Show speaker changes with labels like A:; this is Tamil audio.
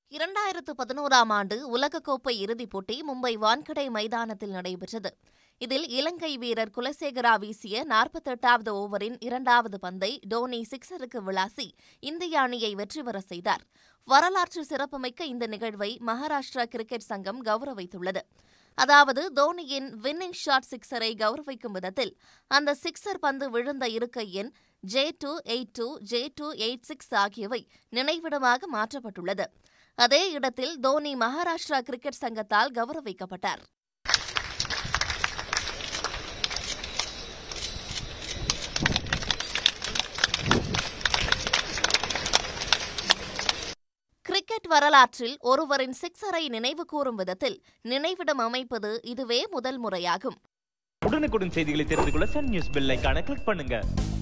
A: இரண்டாயிரத்து பதினோராம் ஆண்டு உலகக்கோப்பை இறுதிப் போட்டி மும்பை வான்கடை மைதானத்தில் நடைபெற்றது இதில் இலங்கை வீரர் குலசேகரா வீசிய நாற்பத்தெட்டாவது ஓவரின் இரண்டாவது பந்தை டோனி சிக்ஸருக்கு விளாசி இந்திய அணியை வெற்றி பெற செய்தார் வரலாற்று சிறப்புமிக்க இந்த நிகழ்வை மகாராஷ்டிரா கிரிக்கெட் சங்கம் கௌரவித்துள்ளது அதாவது தோனியின் வின்னிங் ஷாட் சிக்ஸரை கௌரவிக்கும் விதத்தில் அந்த சிக்ஸர் பந்து விழுந்த இருக்கை எண் J two eight two J two eight six ஆகியவை நினைவிடமாக மாற்றப்பட்டுள்ளது அதே இடத்தில் தோனி மகாராஷ்டிரா கிரிக்கெட் சங்கத்தால் கௌரவிக்கப்பட்டார் கிரிக்கெட் வரலாற்றில் ஒருவரின் சிக்ஸரை நினைவு கூறும் விதத்தில் நினைவிடம் அமைப்பது இதுவே முதல் முறையாகும்
B: உடனுக்குடன் செய்திகளை தெரிந்து கொள்ள சன் நியூஸ் பெல் ஐகானை கிளிக் பண்ணுங்க